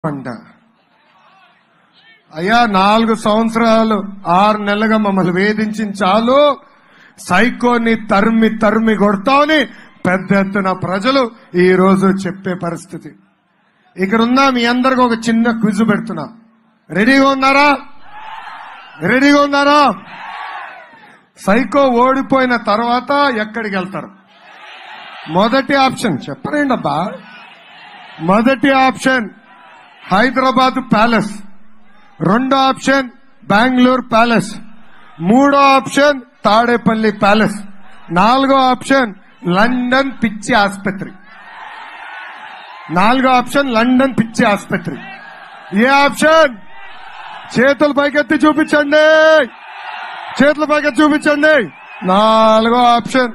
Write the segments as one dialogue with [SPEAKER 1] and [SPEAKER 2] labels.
[SPEAKER 1] అంట అయ్యా నాలుగు సంవత్సరాలు ఆరు నెలలుగా మమ్మల్ని వేధించిన చాలు సైకోని తరిమి తరిమి కొడతామని పెద్ద ఎత్తున ప్రజలు ఈ రోజు చెప్పే పరిస్థితి ఇక్కడున్న మీ అందరికి ఒక చిన్న క్విజ్ పెడుతున్నా రెడీగా ఉన్నారా రెడీగా ఉన్నారా సైకో ఓడిపోయిన తర్వాత ఎక్కడికి వెళ్తారు మొదటి ఆప్షన్ చెప్పనండి అబ్బా మొదటి ఆప్షన్ హైదరాబాద్ ప్యాలెస్ రెండో ఆప్షన్ బెంగళూరు ప్యాలెస్ మూడో ఆప్షన్ తాడేపల్లి ప్యాలెస్ నాలుగో ఆప్షన్ లండన్ పిచ్చి ఆసుపత్రి నాలుగో ఆప్షన్ లండన్ పిచ్చి ఆసుపత్రి ఏ ఆప్షన్ చేతులు పైకెత్తి చూపించండి చేతుల పైకెత్తి చూపించండి నాలుగో ఆప్షన్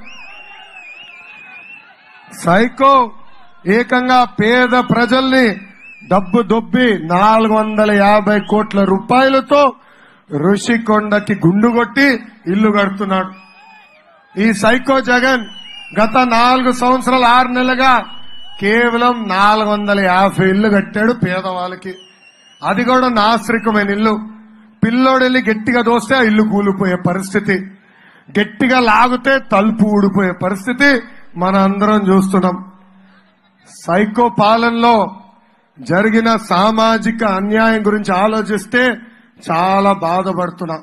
[SPEAKER 1] సైకో ఏకంగా పేద ప్రజల్ని డబ్బు దొబ్బి నాలుగు వందల యాభై కోట్ల రూపాయలతో ఋషికొండకి గుండు కొట్టి ఇల్లు కడుతున్నాడు ఈ సైకో జగన్ గత నాలుగు సంవత్సరాలు ఆరు నెలలుగా కేవలం నాలుగు వందల యాభై ఇల్లు కట్టాడు పేదవాళ్ళకి అది కూడా నాశ్రికమైన ఇల్లు పిల్లోడు వెళ్ళి గట్టిగా దోస్తే ఆ ఇల్లు కూలిపోయే పరిస్థితి గట్టిగా లాగితే తలుపు ఊడిపోయే పరిస్థితి మన అందరం చూస్తున్నాం సైకో పాలనలో జరిగిన సామాజిక అన్యాయం గురించి ఆలోచిస్తే చాలా బాధపడుతున్నా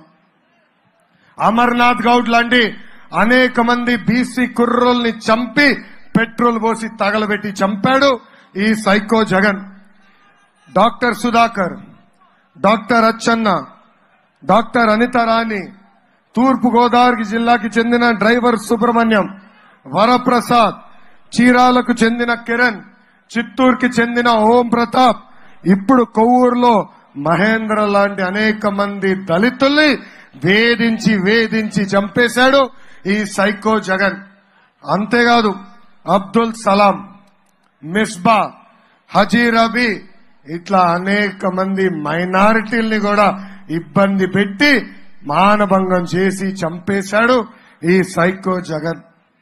[SPEAKER 1] అమర్నాథ్ గౌడ్ లాంటి అనేక మంది బీసీ కుర్రోల్ని చంపి పెట్రోల్ పోసి తగలబెట్టి చంపాడు ఈ psycho Jagan doctor Sudhakar doctor Atchanna doctor Anitha Rani తూర్పు గోదావరి జిల్లాకి చెందిన డ్రైవర్ సుబ్రహ్మణ్యం వరప్రసాద్ చీరాలకు చెందిన కిరణ్ చిత్తూరుకి చెందిన ఓం ప్రతాప్ ఇప్పుడు కొవ్వూరులో మహేంద్ర లాంటి అనేక మంది దళితుల్ని వేధించి వేధించి చంపేశాడు ఈ సైకో జగన్ అంతేకాదు అబ్దుల్ సలాం మిస్బా హజీరబి ఇట్లా అనేక మంది మైనారిటీల్ని కూడా ఇబ్బంది పెట్టి మానభంగం చేసి చంపేశాడు ఈ సైకో జగన్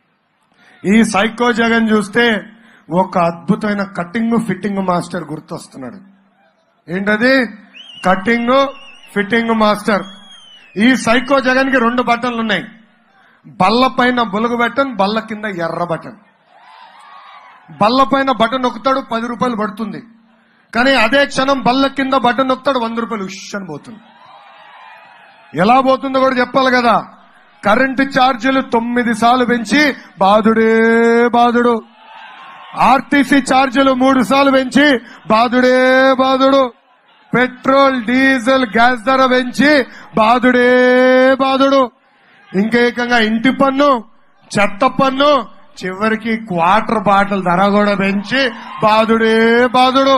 [SPEAKER 1] ఈ సైకో జగన్ చూస్తే ఒక అద్భుతమైన కటింగ్ ఫిట్టింగ్ మాస్టర్ గుర్తొస్తున్నాడు ఏంటది కటింగ్ ఫిట్టింగ్ మాస్టర్ ఈ సైకో జగన్ కి రెండు బటన్లు ఉన్నాయి బల్ల పైన బులుగు బటన్ బల్ల కింద ఎర్ర బటన్ బల్ల పైన బటన్ నొక్కుతాడు పది రూపాయలు పడుతుంది కానీ అదే క్షణం బల్ల కింద బటన్ నొక్కుతాడు వంద రూపాయలు ఉష్ అని పోతుంది ఎలా పోతుందో కూడా చెప్పాలి కదా కరెంటు ఛార్జీలు తొమ్మిది సార్లు పెంచి బాధుడే బాధుడు ఆర్టీసీ ఛార్జీలు మూడు సార్లు పెంచి బాధుడే బాధుడు పెట్రోల్ డీజిల్ గ్యాస్ ధర పెంచి బాధుడే బాధుడు ఇంకేకంగా ఇంటి పన్ను చెత్త పన్ను చివరికి క్వార్టర్ బాటిల్ ధర కూడా పెంచి బాధుడే బాధుడు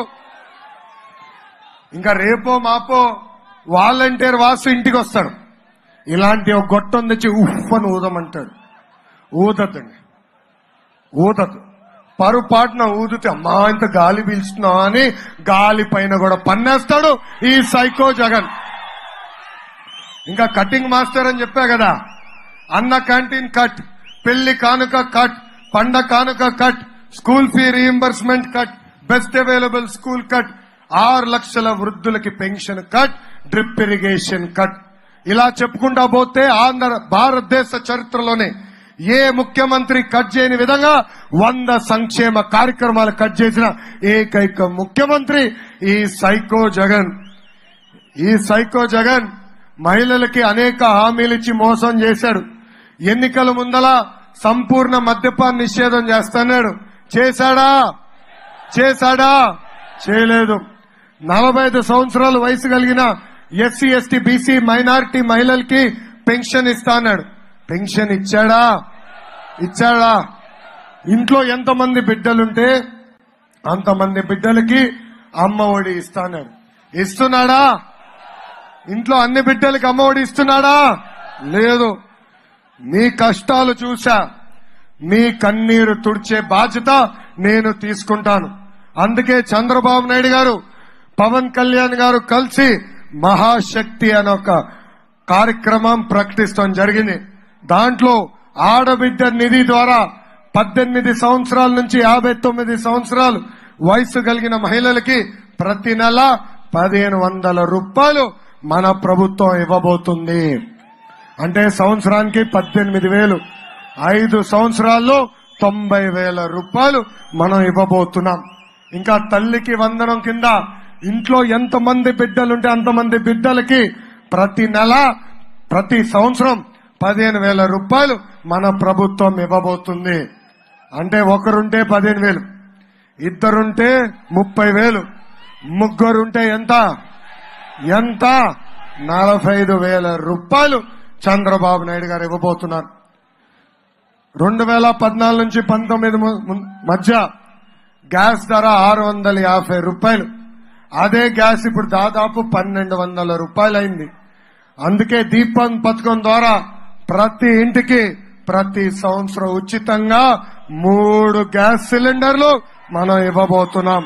[SPEAKER 1] ఇంకా రేపో మాపో వాలంటీర్ వాసు ఇంటికి వస్తాడు ఇలాంటి ఒక గొట్టం తెచ్చి ఉఫ్ అని ఊదమంటాడు ఊదద్దండి ఊదదు పరుపాటున ఊదితే అమ్మా ఇంత గాలి పీల్చుతున్నావు అని గాలి పైన కూడా పన్నేస్తాడు ఈ సైకో జగన్ ఇంకా కటింగ్ మాస్టర్ అని చెప్పా కదా అన్న క్యాంటీన్ కట్ పెళ్లి కానుక కట్ పండ కానుక cut school fee reimbursement cut best available school cut ఆరు లక్షల వృద్ధులకి pension cut drip irrigation cut ఇలా చెప్పుకుంటా పోతే ఆంధ్ర భారతదేశ చరిత్రలోనే ఏ ముఖ్యమంత్రి కట్ చేయని విధంగా వంద సంక్షేమ కార్యక్రమాలు కట్ చేసిన ఏకైక ముఖ్యమంత్రి ఈ సైకో జగన్ ఈ సైకో జగన్ మహిళలకి అనేక హామీలు ఇచ్చి మోసం చేశాడు ఎన్నికల ముందల సంపూర్ణ మద్యపాన్ నిషేధం చేస్తున్నాడు చేశాడా చేశాడా చేయలేదు నలభై ఐదు సంవత్సరాల వయసు కలిగిన ఎస్సీ ఎస్టీ బీసీ మైనారిటీ మహిళలకి పెన్షన్ ఇస్తా అన్నాడు పెన్షన్ ఇచ్చాడా ఇచ్చాడా ఇంట్లో ఎంతమంది బిడ్డలుంటే అంతమంది బిడ్డలకి అమ్మ ఒడి ఇస్తాన్నాడు ఇస్తున్నాడా ఇంట్లో అన్ని బిడ్డలకి అమ్మ ఒడి ఇస్తున్నాడా లేదు మీ కష్టాలు చూశా మీ కన్నీరు తుడిచే బాధ్యత నేను తీసుకుంటాను అందుకే చంద్రబాబు నాయుడు గారు పవన్ కళ్యాణ్ గారు కలిసి మహాశక్తి అనే ఒక కార్యక్రమం ప్రకటిస్తాం జరిగింది దాంట్లో ఆడబిడ్డ నిధి ద్వారా పద్దెనిమిది సంవత్సరాల నుంచి యాభై తొమ్మిది సంవత్సరాలు వయసు కలిగిన మహిళలకి ప్రతి నెల పదిహేను వందల రూపాయలు మన ప్రభుత్వం ఇవ్వబోతుంది అంటే సంవత్సరానికి పద్దెనిమిది వేలు ఐదు సంవత్సరాల్లో తొంభై వేల రూపాయలు మనం ఇవ్వబోతున్నాం ఇంకా తల్లికి వందనం కింద ఇంట్లో ఎంతమంది బిడ్డలుంటే అంతమంది బిడ్డలకి ప్రతి నెల ప్రతి సంవత్సరం పదిహేను వేల రూపాయలు మన ప్రభుత్వం ఇవ్వబోతుంది అంటే ఒకరుంటే పదిహేను వేలు ఇద్దరుంటే ముప్పై వేలు ముగ్గురుంటే ఎంత ఎంత నలభై ఐదు వేల రూపాయలు చంద్రబాబు నాయుడు గారు ఇవ్వబోతున్నారు రెండు వేల పద్నాలుగు నుంచి పంతొమ్మిది ము- ము- మధ్య గ్యాస్ ధర ఆరు వందల యాభై రూపాయలు అదే గ్యాస్ ఇప్పుడు దాదాపు పన్నెండు వందల రూపాయలు అయింది అందుకే దీపం పథకం ద్వారా ప్రతి ఇంటికి ప్రతి సంవత్సరం ఉచితంగా మూడు గ్యాస్ సిలిండర్లు మనం ఇవ్వబోతున్నాం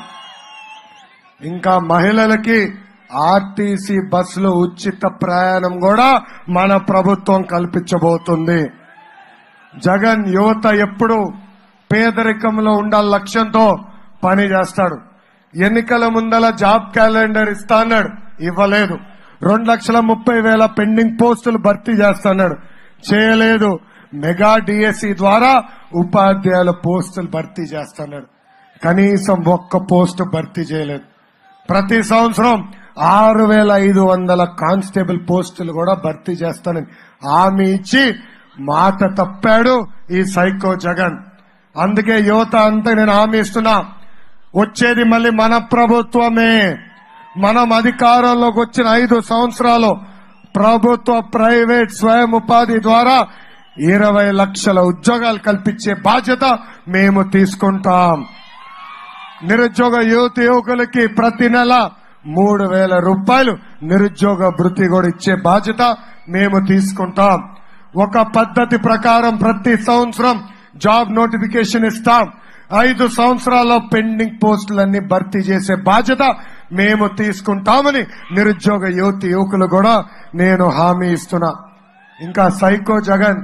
[SPEAKER 1] ఇంకా మహిళలకి ఆర్టీసీ బస్సులో ఉచిత ప్రయాణం కూడా మన ప్రభుత్వం కల్పించబోతుంది జగన్ యువత ఎప్పుడు పేదరికంలో ఉండాల లక్ష్యంతో పని చేస్తాడు ఎన్నికల ముందల జాబ్ క్యాలెండర్ ఇస్తా అన్నాడు ఇవ్వలేదు రెండు లక్షల ముప్పై వేల పెండింగ్ పోస్టులు భర్తీ చేస్తున్నాడు చేయలేదు మెగా డిఎస్సి ద్వారా ఉపాధ్యాయుల పోస్టులు భర్తీ చేస్తున్నాడు కనీసం ఒక్క పోస్టు భర్తీ చేయలేదు ప్రతి సంవత్సరం ఆరు వేల ఐదు వందల కానిస్టేబుల్ పోస్టులు కూడా భర్తీ చేస్తానని హామీ ఇచ్చి మాట తప్పాడు ఈ సైకో జగన్ అందుకే యువత అంతా నేను హామీ ఇస్తున్నా వచ్చేది మళ్ళీ మన ప్రభుత్వమే మనం అధికారంలోకి వచ్చిన ఐదు సంవత్సరాలు ప్రభుత్వ ప్రైవేట్ స్వయం ఉపాధి ద్వారా ఇరవై లక్షల ఉద్యోగాలు కల్పించే బాధ్యత మేము తీసుకుంటాం నిరుద్యోగ యువత యువకులకి ప్రతి నెల మూడు వేల రూపాయలు నిరుద్యోగ భృతి కూడా ఇచ్చే బాధ్యత మేము తీసుకుంటాం ఒక పద్ధతి ప్రకారం ప్రతి సంవత్సరం జాబ్ నోటిఫికేషన్ ఇస్తాం ఐదు సంవత్సరాల్లో పెండింగ్ పోస్టులన్నీ భర్తీ చేసే బాధ్యత మేము తీసుకుంటామని నిరుద్యోగ యువతి యువకులు కూడా నేను హామీ ఇస్తున్నా ఇంకా సైకో జగన్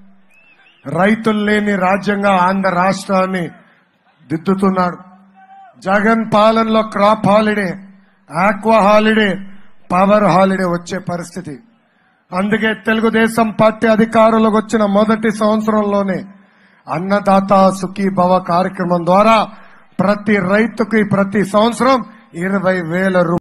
[SPEAKER 1] రైతులు లేని రాజ్యంగా ఆంధ్ర రాష్ట్రాన్ని దిద్దుతున్నాడు జగన్ పాలనలో crop holiday aqua holiday power holiday వచ్చే పరిస్థితి అందుకే తెలుగుదేశం పార్టీ అధికారంలోకి వచ్చిన మొదటి సంవత్సరంలోనే అన్నదాత సుఖీ భవ కార్యక్రమం ద్వారా ప్రతి రైతుకి ప్రతి సంవత్సరం ఇరవై వేల రూపాయలు